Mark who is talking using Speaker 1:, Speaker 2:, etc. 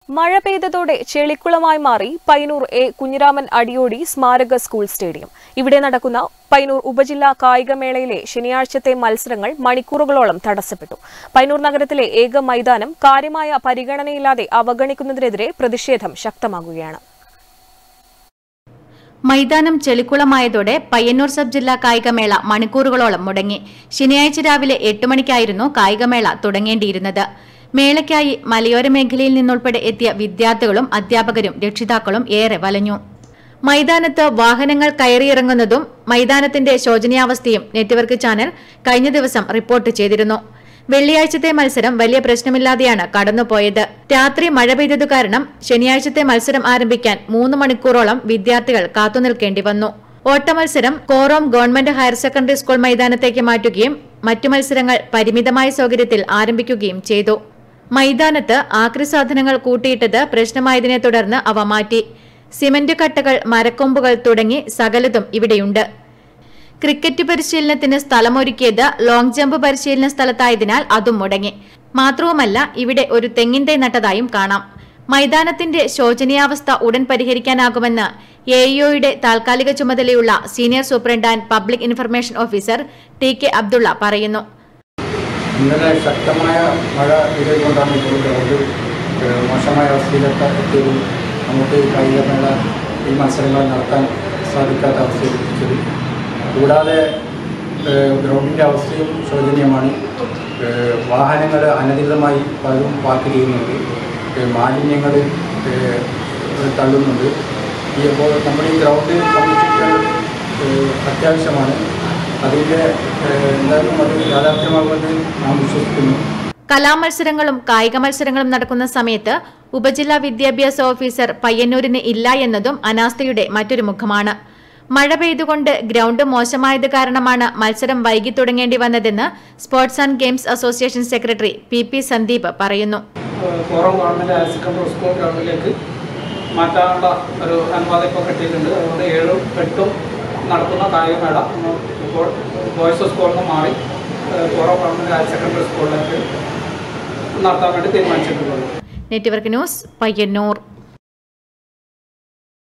Speaker 1: മഴ പെയ്തതോടെ ചെളിക്കുളമായി മാറി പൈനൂർ എ കുഞ്ഞിരാമൻ അടിയോടി സ്മാരക സ്കൂൾ സ്റ്റേഡിയം ഇവിടെ നടക്കുന്ന പൈനൂർ ഉപജില്ലാ കായികമേളയിലെ ശനിയാഴ്ചത്തെ മത്സരങ്ങൾ മണിക്കൂറുകളോളം തടസ്സപ്പെട്ടു പൈനൂർ നഗരത്തിലെ ഏക മൈതാനം കാര്യമായ പരിഗണനയില്ലാതെ അവഗണിക്കുന്നതിനെതിരെ പ്രതിഷേധം ശക്തമാകുകയാണ്
Speaker 2: മൈതാനം ചെളിക്കുളമായതോടെ പയ്യന്നൂർ സബ് ജില്ലാ കായികമേള മണിക്കൂറുകളോളം മുടങ്ങി ശനിയാഴ്ച രാവിലെ എട്ട് മണിക്കായിരുന്നു കായികമേള തുടങ്ങേണ്ടിയിരുന്നത് മേളയ്ക്കായി മലയോര മേഖലയിൽ നിന്നുൾപ്പെടെ എത്തിയ വിദ്യാർത്ഥികളും അധ്യാപകരും രക്ഷിതാക്കളും ഏറെ വലഞ്ഞു മൈതാനത്ത് വാഹനങ്ങൾ കയറിയിറങ്ങുന്നതും മൈതാനത്തിന്റെ ശോചനീയാവസ്ഥയും നെറ്റ്വർക്ക് ചാനൽ കഴിഞ്ഞ ദിവസം റിപ്പോർട്ട് ചെയ്തിരുന്നു വെള്ളിയാഴ്ചത്തെ മത്സരം വലിയ പ്രശ്നമില്ലാതെയാണ് കടന്നുപോയത് രാത്രി മഴ പെയ്തതു കാരണം ശനിയാഴ്ചത്തെ മത്സരം ആരംഭിക്കാൻ മൂന്ന് മണിക്കൂറോളം വിദ്യാർത്ഥികൾ കാത്തുനിൽക്കേണ്ടി വന്നു ഓട്ടമത്സരം Korom government higher secondary school മൈതാനത്തേക്ക് മാറ്റുകയും മറ്റു മത്സരങ്ങൾ പരിമിതമായ സൗകര്യത്തിൽ ആരംഭിക്കുകയും ചെയ്തു മൈതാനത്ത് ആക്രി സാധനങ്ങൾ കൂട്ടിയിട്ടത് പ്രശ്നമായതിനെ തുടർന്ന് അവ മാറ്റി സിമന്റ് കട്ടകൾ മരക്കൊമ്പുകൾ തുടങ്ങി സകലതും ഇവിടെയുണ്ട് ക്രിക്കറ്റ് പരിശീലനത്തിന് സ്ഥലമൊരുക്കിയത് ലോങ് ജമ്പ് പരിശീലന സ്ഥലത്തായതിനാൽ അതും മുടങ്ങി മാത്രവുമല്ല ഇവിടെ ഒരു തെങ്ങിൻ തൈ നട്ടതായും കാണാം മൈതാനത്തിന്റെ ശോചനീയാവസ്ഥ ഉടൻ പരിഹരിക്കാനാകുമെന്ന് എ ഇഒയുടെ താൽക്കാലിക ചുമതലയുള്ള senior superintendent and public information officer T K Abdulla പറയുന്നു
Speaker 3: ഇന്നലെ ശക്തമായ മഴ പെയ്തുകൊണ്ടാണ് ഇപ്പോൾ ഗ്രൗണ്ട് ഏഹ്, മോശമായ അവസ്ഥയിലൊക്കെ എത്തിയതും നമുക്ക് കായികമേള ഈ മത്സരങ്ങൾ നടത്താൻ സാധിക്കാത്ത അവസ്ഥയിൽ എത്തിച്ചത് കൂടാതെ ഏഹ്, ഗ്രൗണ്ടിൻ്റെ അവസ്ഥയും ശോചനീയമാണ് ഏഹ്, വാഹനങ്ങൾ അനധികൃതമായി പലരും പാർക്ക് ചെയ്യുന്നുണ്ട് ഏഹ്, മാലിന്യങ്ങൾ ഏഹ്, തള്ളുന്നുണ്ട് ഈ അപ്പോൾ നമ്മൾ ഈ ഗ്രൗണ്ട് സംരക്ഷിക്കാൻ ഏഹ്, അത്യാവശ്യമാണ് അതിൻ്റെ ഏഹ്, എന്തായാലും അത് യാഥാർത്ഥ്യമാകുമെന്ന് നാം വിശ്വസിക്കുന്നു
Speaker 2: കലാമത്സരങ്ങളും കായിക മത്സരങ്ങളും നടക്കുന്ന സമയത്ത് ഉപജില്ലാ വിദ്യാഭ്യാസ ഓഫീസർ പയ്യന്നൂരിന് ഇല്ല എന്നതും അനാസ്ഥയുടെ മറ്റൊരു മുഖമാണ് മഴ പെയ്തുകൊണ്ട് ഗ്രൗണ്ട് മോശമായത് കാരണമാണ് മത്സരം വൈകി തുടങ്ങേണ്ടി വന്നതെന്ന് sports and games association secretary P P Sandeep പറയുന്നു
Speaker 4: Koram government higher secondary school ഗ്രൗണ്ടിലേക്ക് മാറ്റാനുള്ള ഒരു അനുവാദം ഇപ്പോൾ കിട്ടിയിട്ടുണ്ട് അതുകൊണ്ട് ഏഴും എട്ടും നടക്കുന്ന കായികമേള ഇപ്പോൾ ബോയ്സ് സ്കൂളിൽ നിന്ന് മാറി ഏഹ്, കോറം ഗവൺമെൻറ് ഹയർ സെക്കൻഡറി സ്കൂളിലേക്ക് നടത്താൻ വേണ്ടി തീരുമാനിച്ചിട്ടുള്ളത്
Speaker 2: നെറ്റ്വർക്ക് ന്യൂസ് പയ്യന്നൂർ